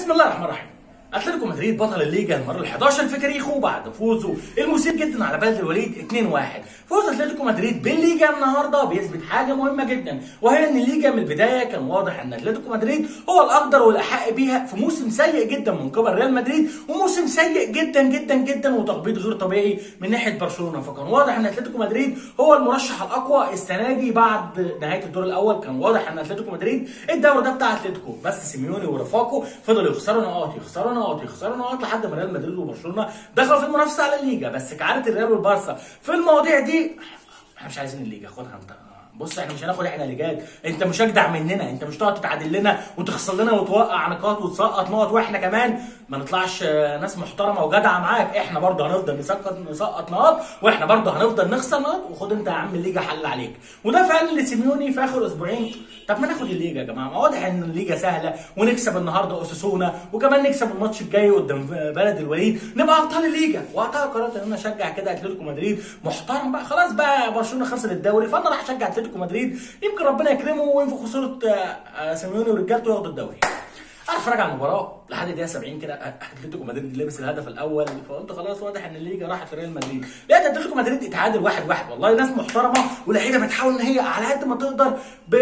بسم الله الرحمن الرحيم اتلتيكو مدريد بطل الليجا المره ال11 في تاريخه بعد فوزه المثير جدا على بلد الوليد 2-1 فوز اتلتيكو مدريد بالليجا النهارده بيثبت حاجه مهمه جدا وهي ان الليجا من البدايه كان واضح ان اتلتيكو مدريد هو الاقدر والاحق بيها في موسم سيء جدا من قبل ريال مدريد وموسم سيء جدا جدا جدا وتخبيط غير طبيعي من ناحيه برشلونه فكان واضح ان اتلتيكو مدريد هو المرشح الاقوى السنه دي بعد نهايه الدور الاول كان واضح ان اتلتيكو مدريد الدوري ده بتاع اتلتيكو بس سيميوني ورفاقه فضلوا يخسروا نقاط يخسروا نقاط يخسروا نقاط لحد ما ريال مدريد وبرشلونه دخلوا في المنافسه على الليجا بس كعاده الريال والبارسا في المواضيع دي احنا مش عايزين الليجا خدها انت بص احنا مش هناخد احنا ليجات انت مش اجدع مننا انت مش تقعد تتعادل لنا وتخسر لنا وتوقع نقاط وتسقط نقط واحنا كمان ما نطلعش ناس محترمه وجدعه معاك احنا برضه هنفضل نسقط نسقط نقط واحنا برضه هنفضل نخسر نقط وخد انت يا عم الليجا حل عليك وده فعلا اللي سيميوني في اخر اسبوعين طب ما ناخد الليجا يا جماعه ما واضح ان الليجا سهله ونكسب النهارده اوساسونا وكمان نكسب الماتش الجاي قدام بلد الوليد نبقى ابطال الليجا وقتها قررت ان انا اشجع كده اتلتيكو مدريد محترم بقى خلاص بقى برشلونه خسر الدوري فانا راح اشجع اتلتيكو مدريد يمكن ربنا يكرمه وينفخ صوره سيميوني ورجالته ياخدوا الدوري انا اتفرج على المباراه لحد الدقيقه 70 كده اتلتيكو مدريد لبس الهدف الاول فقلت خلاص واضح ان الليجا راحت لريال مدريد لقيت اتلتيكو مدريد اتعادل واحد واحد والله ناس محترمه ولعيبه بتحاول ان هي على قد ما تقدر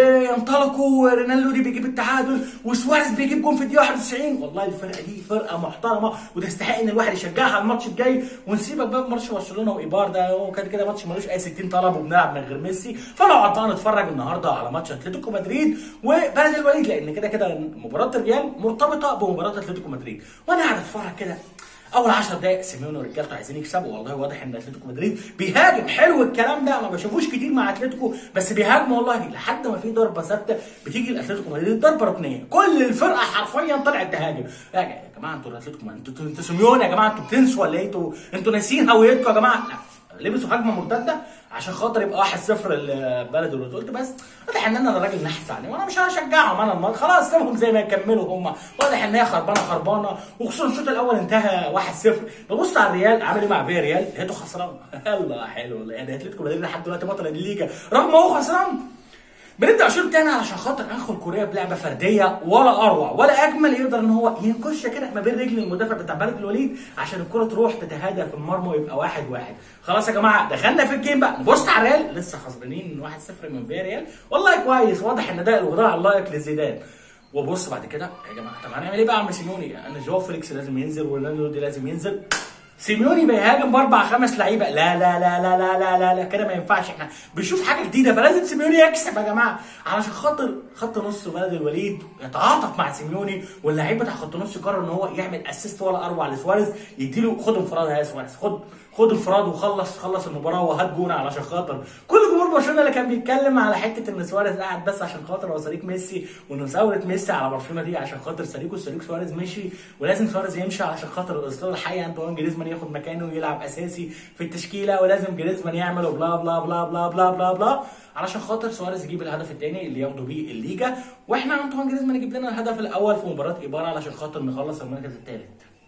بينطلقوا رينالدو دي بيجيب التعادل وسواريز بيجيب جون في الدقيقه 91 والله الفرقه دي فرقه محترمه وتستحق ان الواحد يشجعها على الماتش الجاي ونسيبك بقى ماتش برشلونه وايبار ده هو كده كده ماتش ملوش اي 60 طلب وبنلعب من غير ميسي فنقعد بقى نتفرج النهارده على ماتش اتلتيكو مدريد وبلد الوليد لان كده كده مباراه الريال مرتبطه بمباراه اتلتيكو مدريد وانا قاعد اتفرج كده اول 10 دقائق سيميوني ورجالته عايزين يكسبوا والله واضح ان اتلتيكو مدريد بيهاجم حلو الكلام ده ما بشوفوش كتير مع اتلتيكو بس بيهاجموا والله لحد ما في ضربه ثابته بتيجي لاتلتيكو مدريد ضربه ركنيه كل الفرقه حرفيا طلعت تهاجم يا جماعه انتوا اتلتيكو انتوا انتوا سيميوني يا جماعه انتوا بتنسوا ولا ايه انتوا انتوا ناسيين هويتكم يا جماعه لا لبسوا هجمه مرتده عشان خاطر يبقى 1-0 للبلد اللي قلت بس واضح ان انا الراجل نحس عليه وانا مش هشجعهم انا المره خلاص سيبهم زي ما يكملوا هم واضح ان هي خربانه خربانه وخصوصا الشوط الاول انتهى 1-0 ببص على الريال عامل ايه مع فيا ريال لقيته خسران الله حلو يعني اتلتيكو مدريد لحد دلوقتي بطل الليجا رغم هو خسران بنبدا الشوط الثاني علشان خاطر انخل كوريا بلعبه فرديه ولا اروع ولا اجمل يقدر ان هو ينكش كده ما بين رجل المدافع بتاع بلد الوليد عشان الكره تروح تتهادى في المرمى ويبقى واحد واحد خلاص يا جماعه دخلنا في الجيم بقى نبص على الريال لسه خسرانين 1-0 من فيا ريال والله كويس واضح ان ده الوضع اللائق لزيدان وبص بعد كده يا جماعه طب هنعمل ايه بقى يا عم سيميوني انا جواو فيليكس لازم ينزل ورونالدو دي لازم ينزل سيميوني بيهاجم باربع خمس لعيبه لا لا لا لا لا لا لا, لا. كده ما ينفعش احنا بنشوف حاجه جديده فلازم سيميوني يكسب يا جماعه علشان خاطر خط نص بلد الوليد يتعاطف مع سيميوني واللعيب بتاع خط نص قرر ان هو يعمل اسيست ولا اروع لسواريز يديله خد انفراد يا سواريز خد خد انفراد وخلص خلص المباراه وهات جون علشان خاطر كل جمهور برشلونه اللي كان بيتكلم على حته ان سواريز قاعد بس عشان خاطر هو صديق ميسي وان ثوره ميسي على برشلونه دي عشان خاطر صديقه صديق سواريز مشي ولازم سواريز يمشي عشان خاطر الاسطوره الحقيقه انطوان جريزمان ياخد مكانه ويلعب اساسي في التشكيله ولازم جريزمان يعمل بلا بلا بلا بلا بلا بلا بلا علشان خاطر سواريز يجيب الهدف الثاني اللي ياخدوا بيه الليجا واحنا انطوان جريزمان يجيب لنا الهدف الاول في مباراه ايبارا علشان خاطر نخلص المركز الثالث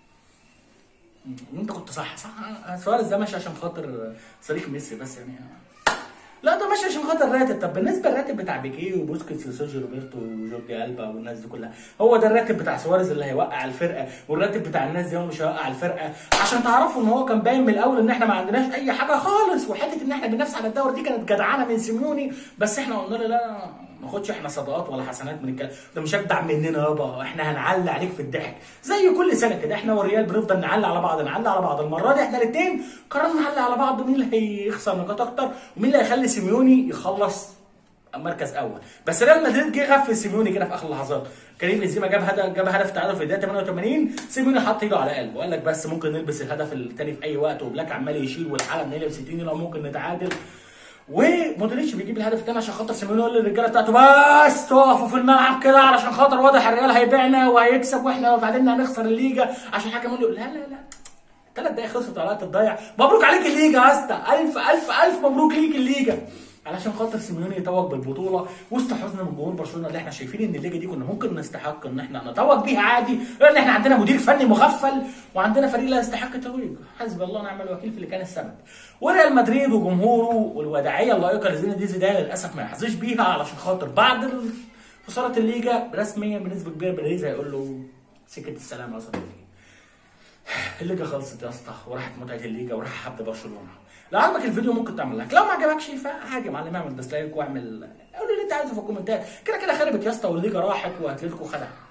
انت كنت صح صح سواريز ده ماشي عشان خاطر صديق ميسي بس يعني لا ده ماشي عشان خاطر راتب طب بالنسبه للراتب بتاع بيكيه وبوسكيتس وسيرجيو روبرتو وجوردي البا والناس دي كلها هو ده الراتب بتاع سواريز اللي هيوقع الفرقه والراتب بتاع الناس دي هو مش هيوقع الفرقه عشان تعرفوا ان هو كان باين من الاول ان احنا ما عندناش اي حاجه خالص وحته ان احنا بننافس على الدوري دي كانت جدعانه من سيميوني بس احنا قلنا له لا ما ناخدش احنا صدقات ولا حسنات من الكلام ده مش اجدع مننا يابا احنا هنعلي عليك في الضحك زي كل سنه كده احنا والريال بنفضل نعلي على بعض نعلي على بعض المره دي احنا الاثنين قررنا نعلي على بعض مين اللي هيخسر نقاط اكتر ومين اللي هيخلي سيميوني يخلص مركز اول بس ريال مدريد جه غفل سيميوني كده في اخر اللحظات كريم بنزيما جاب هدف جاب هدف تعادل في الدقيقه 88 سيميوني حط ايده على قلبه وقال لك بس ممكن نلبس الهدف الثاني في اي وقت وبلاك عمال يشيل والحلقه نقلب 60 لو ممكن نتعادل ومودريتش بيجيب الهدف الثاني عشان خاطر سيميوني يقول للرجاله بتاعته بس تقفوا في الملعب كده علشان خاطر واضح الريال هيبيعنا وهيكسب واحنا وبعدين هنخسر الليجا عشان الحكم يقول له لا لا لا ثلاث دقايق خلصت على وقت الضايع مبروك عليك الليجا يا اسطى الف الف الف مبروك ليك الليجا علشان خاطر سيميوني يتوج بالبطوله وسط حزن من جمهور برشلونه اللي احنا شايفين ان الليجا دي كنا ممكن نستحق ان احنا نتوج بيها عادي لان احنا عندنا مدير فني مغفل وعندنا فريق لا يستحق التتويج حسبي الله ونعم الوكيل في اللي كان السبب وريال مدريد وجمهوره والوداعيه اللائقه لزين الدين زيدان للاسف ما يحظيش بيها علشان خاطر بعد خساره الليجا رسميا بنسبه كبيره بيريز هيقول له سكه السلام يا صديقي الليجا خلصت يا اسطى وراحت متعه الليجا وراح حد برشلونه لو عجبك الفيديو ممكن تعمل لايك لو ما عجبكش فعادي يا معلم اعمل ديسلايك واعمل قول اللي انت عايزه في الكومنتات كده كده خربت يا اسطى والليجا راحت واتلتيكو خدها